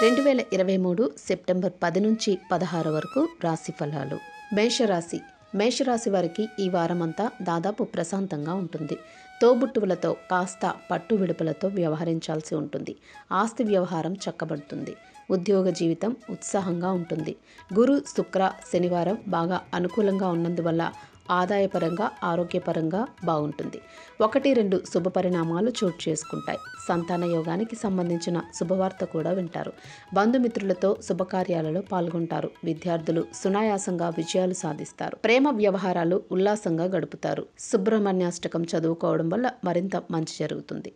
రెండు వేల ఇరవై మూడు సెప్టెంబర్ పది నుంచి పదహారు వరకు రాశి ఫలాలు మేషరాశి మేషరాశి వారికి ఈ వారమంతా దాదాపు ప్రశాంతంగా ఉంటుంది తోబుట్టువులతో కాస్త పట్టు విడుపులతో వ్యవహరించాల్సి ఉంటుంది ఆస్తి వ్యవహారం చక్కబడుతుంది ఉద్యోగ జీవితం ఉత్సాహంగా ఉంటుంది గురు శుక్ర శనివారం బాగా అనుకూలంగా ఉన్నందువల్ల ఆదాయపరంగా ఆరోగ్యపరంగా బాగుంటుంది ఒకటి రెండు శుభ పరిణామాలు చోటు చేసుకుంటాయి సంతాన యోగానికి సంబంధించిన శుభవార్త కూడా వింటారు బంధుమిత్రులతో శుభకార్యాలలో పాల్గొంటారు విద్యార్థులు సునాయాసంగా విజయాలు సాధిస్తారు ప్రేమ వ్యవహారాలు ఉల్లాసంగా గడుపుతారు సుబ్రహ్మణ్యాష్టకం చదువుకోవడం వల్ల మరింత మంచి జరుగుతుంది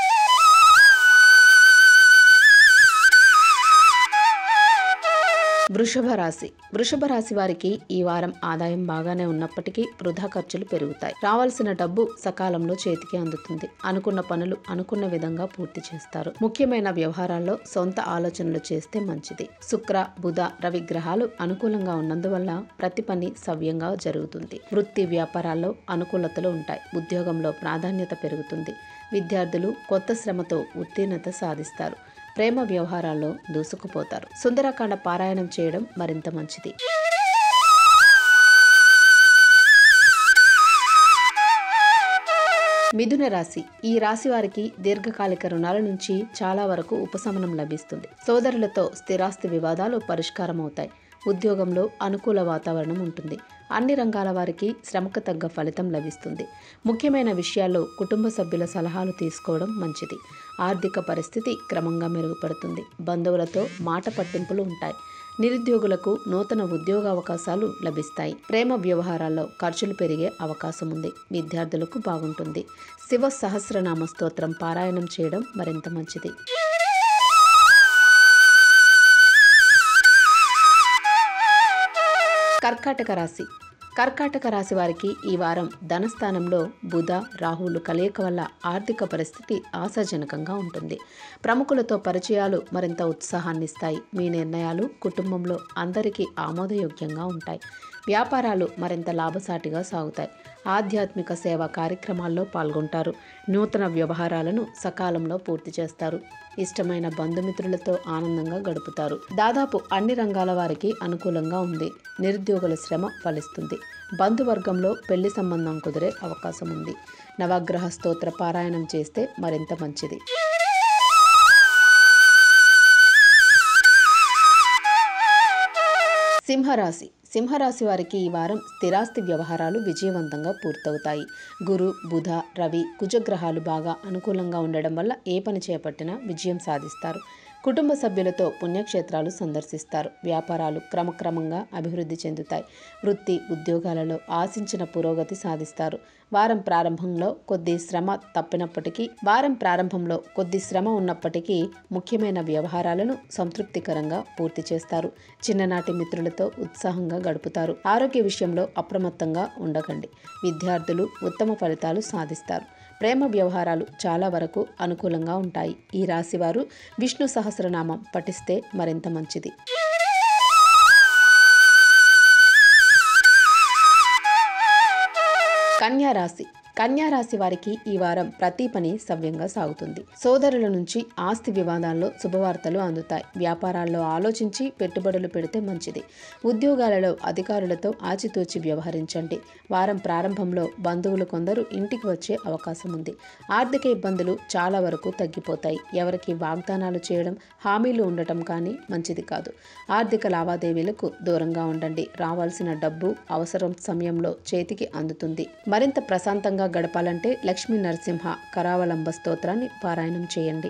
వృషభ రాశి వృషభ రాశి వారికి ఈ వారం ఆదాయం బాగానే ఉన్నప్పటికీ వృధా ఖర్చులు పెరుగుతాయి రావాల్సిన డబ్బు సకాలంలో చేతికి అందుతుంది అనుకున్న పనులు అనుకున్న విధంగా పూర్తి చేస్తారు ముఖ్యమైన వ్యవహారాల్లో సొంత ఆలోచనలు చేస్తే మంచిది శుక్ర బుధ రవి గ్రహాలు అనుకూలంగా ఉన్నందువల్ల ప్రతి పని సవ్యంగా జరుగుతుంది వృత్తి వ్యాపారాల్లో అనుకూలతలు ఉంటాయి ఉద్యోగంలో ప్రాధాన్యత పెరుగుతుంది విద్యార్థులు కొత్త శ్రమతో ఉత్తీర్ణత సాధిస్తారు ప్రేమ వ్యవహారాల్లో దూసుకుపోతారు సుందరకాండ పారాయణం చేయడం మరింత మంచిది మిథున రాశి ఈ రాశి వారికి దీర్ఘకాలిక రుణాల నుంచి చాలా వరకు ఉపశమనం లభిస్తుంది సోదరులతో స్థిరాస్తి వివాదాలు పరిష్కారం అవుతాయి ఉద్యోగంలో అనుకూల వాతావరణం ఉంటుంది అన్ని రంగాల వారికి శ్రమకు తగ్గ ఫలితం లభిస్తుంది ముఖ్యమైన విషయాల్లో కుటుంబ సభ్యుల సలహాలు తీసుకోవడం మంచిది ఆర్థిక పరిస్థితి క్రమంగా మెరుగుపడుతుంది బంధువులతో మాట పట్టింపులు ఉంటాయి నిరుద్యోగులకు నూతన ఉద్యోగ అవకాశాలు లభిస్తాయి ప్రేమ వ్యవహారాల్లో ఖర్చులు పెరిగే అవకాశం ఉంది విద్యార్థులకు బాగుంటుంది శివ సహస్రనామ స్తోత్రం పారాయణం చేయడం మరింత మంచిది కర్కాటక రాశి కర్కాటక రాశి వారికి ఈ వారం ధనస్థానంలో బుధ రాహులు కలయిక వల్ల ఆర్థిక పరిస్థితి ఆశాజనకంగా ఉంటుంది ప్రముఖులతో పరిచయాలు మరింత ఉత్సాహాన్ని ఇస్తాయి మీ నిర్ణయాలు కుటుంబంలో అందరికీ ఆమోదయోగ్యంగా ఉంటాయి వ్యాపారాలు మరింత లాభసాటిగా సాగుతాయి ఆధ్యాత్మిక సేవా కార్యక్రమాల్లో పాల్గొంటారు నూతన వ్యవహారాలను సకాలంలో పూర్తి చేస్తారు ఇష్టమైన బంధుమిత్రులతో ఆనందంగా గడుపుతారు దాదాపు అన్ని రంగాల వారికి అనుకూలంగా ఉంది నిరుద్యోగుల శ్రమ ఫలిస్తుంది బంధువర్గంలో పెళ్లి సంబంధం కుదిరే అవకాశం ఉంది నవగ్రహ స్తోత్ర పారాయణం చేస్తే మరింత మంచిది సింహరాశి సింహరాశి వారికి ఈ వారం స్థిరాస్తి వ్యవహారాలు విజయవంతంగా పూర్తవుతాయి గురు బుధ రవి కుజగ్రహాలు బాగా అనుకూలంగా ఉండడం వల్ల ఏ పని చేపట్టినా విజయం సాధిస్తారు కుటుంబ సభ్యులతో పుణ్యక్షేత్రాలు సందర్శిస్తారు వ్యాపారాలు క్రమక్రమంగా అభివృద్ధి చెందుతాయి వృత్తి ఉద్యోగాలలో ఆశించిన పురోగతి సాధిస్తారు వారం ప్రారంభంలో కొద్ది శ్రమ తప్పినప్పటికీ వారం ప్రారంభంలో కొద్ది శ్రమ ఉన్నప్పటికీ ముఖ్యమైన వ్యవహారాలను సంతృప్తికరంగా పూర్తి చేస్తారు చిన్ననాటి మిత్రులతో ఉత్సాహంగా గడుపుతారు ఆరోగ్య విషయంలో అప్రమత్తంగా ఉండకండి విద్యార్థులు ఉత్తమ ఫలితాలు సాధిస్తారు ప్రేమ వ్యవహారాలు చాలా వరకు అనుకూలంగా ఉంటాయి ఈ రాశివారు విష్ణు సహస్రనామం పఠిస్తే మరింత మంచిది కన్యా రాశి కన్యా రాశి వారికి ఈ వారం ప్రతి పని సవ్యంగా సాగుతుంది సోదరుల నుంచి ఆస్తి వివాదాల్లో శుభవార్తలు అందుతాయి వ్యాపారాల్లో ఆలోచించి పెట్టుబడులు పెడితే మంచిది ఉద్యోగాలలో అధికారులతో ఆచితూచి వ్యవహరించండి వారం ప్రారంభంలో బంధువులు కొందరు ఇంటికి వచ్చే అవకాశం ఉంది ఆర్థిక ఇబ్బందులు చాలా వరకు తగ్గిపోతాయి ఎవరికి వాగ్దానాలు చేయడం హామీలు ఉండటం కానీ మంచిది కాదు ఆర్థిక లావాదేవీలకు దూరంగా ఉండండి రావాల్సిన డబ్బు అవసరం సమయంలో చేతికి అందుతుంది మరింత ప్రశాంతంగా గడపాలంటే లక్ష్మీ నరసింహ కరావలంబ స్తోత్రాన్ని పారాయణం చేయండి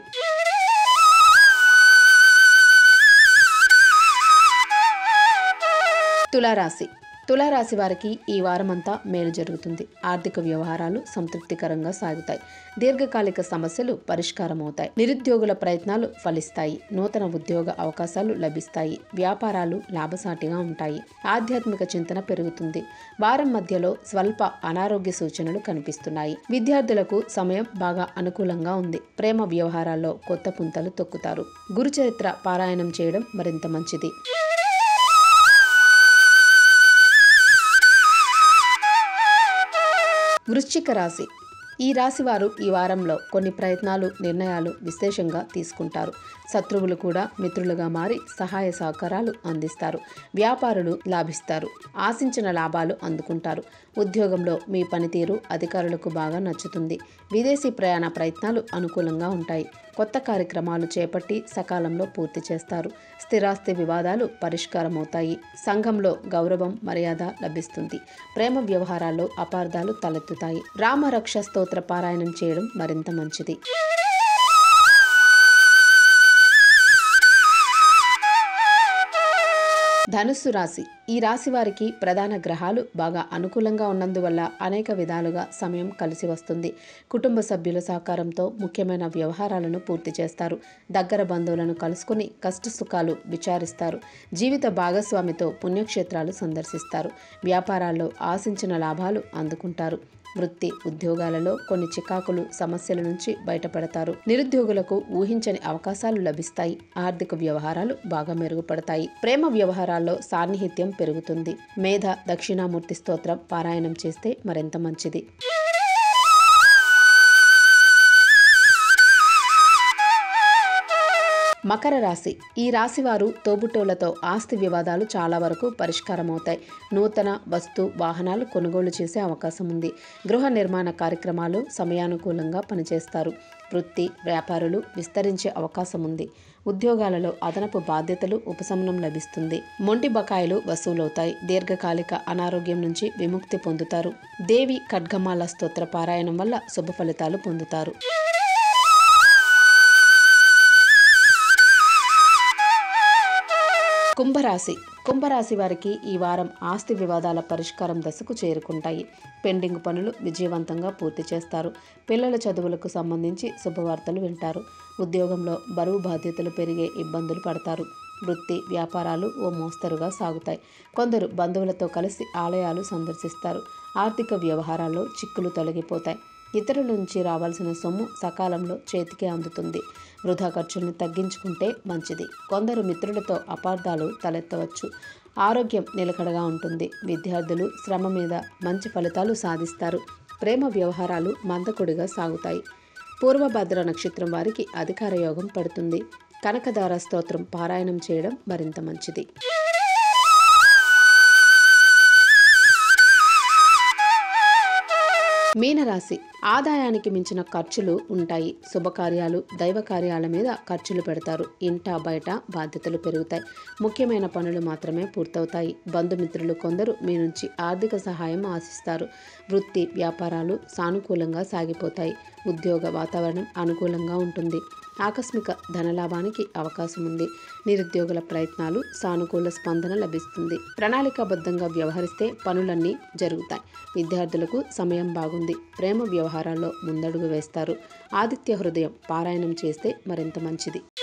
తులారాశి తులారాశి వారికి ఈ వారమంతా మేలు జరుగుతుంది ఆర్థిక వ్యవహారాలు సంతృప్తికరంగా సాగుతాయి దీర్ఘకాలిక సమస్యలు పరిష్కారం అవుతాయి నిరుద్యోగుల ప్రయత్నాలు ఫలిస్తాయి నూతన ఉద్యోగ అవకాశాలు లభిస్తాయి వ్యాపారాలు లాభసాటిగా ఉంటాయి ఆధ్యాత్మిక చింతన పెరుగుతుంది వారం మధ్యలో స్వల్ప అనారోగ్య సూచనలు కనిపిస్తున్నాయి విద్యార్థులకు సమయం బాగా అనుకూలంగా ఉంది ప్రేమ వ్యవహారాల్లో కొత్త పుంతలు తొక్కుతారు గురుచరిత్ర పారాయణం చేయడం మరింత మంచిది వృశ్చిక రాశి ఈ రాశివారు ఈ వారంలో కొన్ని ప్రయత్నాలు నిర్ణయాలు విశేషంగా తీసుకుంటారు శత్రువులు కూడా మిత్రులుగా మారి సహాయ సహకారాలు అందిస్తారు వ్యాపారులు లాభిస్తారు ఆశించిన లాభాలు అందుకుంటారు ఉద్యోగంలో మీ పనితీరు అధికారులకు బాగా నచ్చుతుంది విదేశీ ప్రయాణ ప్రయత్నాలు అనుకూలంగా ఉంటాయి కొత్త కార్యక్రమాలు చేపట్టి సకాలంలో పూర్తి చేస్తారు స్థిరాస్తి వివాదాలు పరిష్కారమవుతాయి సంఘంలో గౌరవం మర్యాద లభిస్తుంది ప్రేమ వ్యవహారాల్లో అపార్థాలు తలెత్తుతాయి రామరక్ష స్తోత్ర పారాయణం చేయడం మరింత మంచిది ధనుస్సు రాశి ఈ రాశి వారికి ప్రధాన గ్రహాలు బాగా అనుకూలంగా ఉన్నందువల్ల అనేక విధాలుగా సమయం కలిసి వస్తుంది కుటుంబ సభ్యుల సహకారంతో ముఖ్యమైన వ్యవహారాలను పూర్తి చేస్తారు దగ్గర బంధువులను కలుసుకుని కష్ట సుఖాలు విచారిస్తారు జీవిత భాగస్వామితో పుణ్యక్షేత్రాలు సందర్శిస్తారు వ్యాపారాల్లో ఆశించిన లాభాలు అందుకుంటారు వృత్తి ఉద్యోగాలలో కొన్ని చికాకులు సమస్యల నుంచి బయటపడతారు నిరుద్యోగులకు ఊహించని అవకాశాలు లభిస్తాయి ఆర్థిక వ్యవహారాలు బాగా మెరుగుపడతాయి ప్రేమ వ్యవహారాల్లో సాన్నిహిత్యం పెరుగుతుంది మేధ దక్షిణామూర్తి స్తోత్రం పారాయణం చేస్తే మరింత మంచిది మకర రాశి ఈ రాశి వారు తోబుట్టువులతో ఆస్తి వివాదాలు చాలా వరకు పరిష్కారమవుతాయి నూతన వస్తు వాహనాలు కొనుగోలు చేసే అవకాశం ఉంది గృహ నిర్మాణ కార్యక్రమాలు సమయానుకూలంగా పనిచేస్తారు వృత్తి వ్యాపారులు విస్తరించే అవకాశం ఉంది ఉద్యోగాలలో అదనపు బాధ్యతలు ఉపశమనం లభిస్తుంది మొంటి బకాయిలు వసూలవుతాయి దీర్ఘకాలిక అనారోగ్యం నుంచి విముక్తి పొందుతారు దేవి ఖడ్గమాల స్తోత్ర పారాయణం వల్ల శుభ ఫలితాలు పొందుతారు కుంభరాశి కుంభరాశి వారికి ఈ వారం ఆస్తి వివాదాల పరిష్కారం దశకు చేరుకుంటాయి పెండింగ్ పనులు విజయవంతంగా పూర్తి చేస్తారు పిల్లల చదువులకు సంబంధించి శుభవార్తలు వింటారు ఉద్యోగంలో బరువు బాధ్యతలు పెరిగే ఇబ్బందులు పడతారు వృత్తి వ్యాపారాలు ఓ మోస్తరుగా సాగుతాయి కొందరు బంధువులతో కలిసి ఆలయాలు సందర్శిస్తారు ఆర్థిక వ్యవహారాల్లో చిక్కులు తొలగిపోతాయి ఇతరుల నుంచి రావాల్సిన సొమ్ము సకాలంలో చేతికి అందుతుంది వృధా ఖర్చులను తగ్గించుకుంటే మంచిది కొందరు మిత్రులతో అపార్థాలు తలెత్తవచ్చు ఆరోగ్యం నిలకడగా ఉంటుంది విద్యార్థులు శ్రమ మీద మంచి ఫలితాలు సాధిస్తారు ప్రేమ వ్యవహారాలు మందకొడిగా సాగుతాయి పూర్వభద్ర నక్షత్రం వారికి అధికార యోగం పడుతుంది కనకదార స్తోత్రం పారాయణం చేయడం మరింత మంచిది మీనరాశి ఆదాయానికి మించిన ఖర్చులు ఉంటాయి శుభకార్యాలు దైవ కార్యాల మీద ఖర్చులు పెడతారు ఇంట బయట బాధ్యతలు పెరుగుతాయి ముఖ్యమైన పనులు మాత్రమే పూర్తవుతాయి బంధుమిత్రులు కొందరు మీ నుంచి ఆర్థిక సహాయం ఆశిస్తారు వృత్తి వ్యాపారాలు సానుకూలంగా సాగిపోతాయి ఉద్యోగ వాతావరణం అనుకూలంగా ఉంటుంది ఆకస్మిక ధనలాభానికి అవకాశం ఉంది నిరుద్యోగుల ప్రయత్నాలు సానుకూల స్పందన లభిస్తుంది ప్రణాళికాబద్ధంగా వ్యవహరిస్తే పనులన్నీ జరుగుతాయి విద్యార్థులకు సమయం బాగుంది ప్రేమ వ్యవహారాల్లో ముందడుగు వేస్తారు ఆదిత్య హృదయం పారాయణం చేస్తే మరింత మంచిది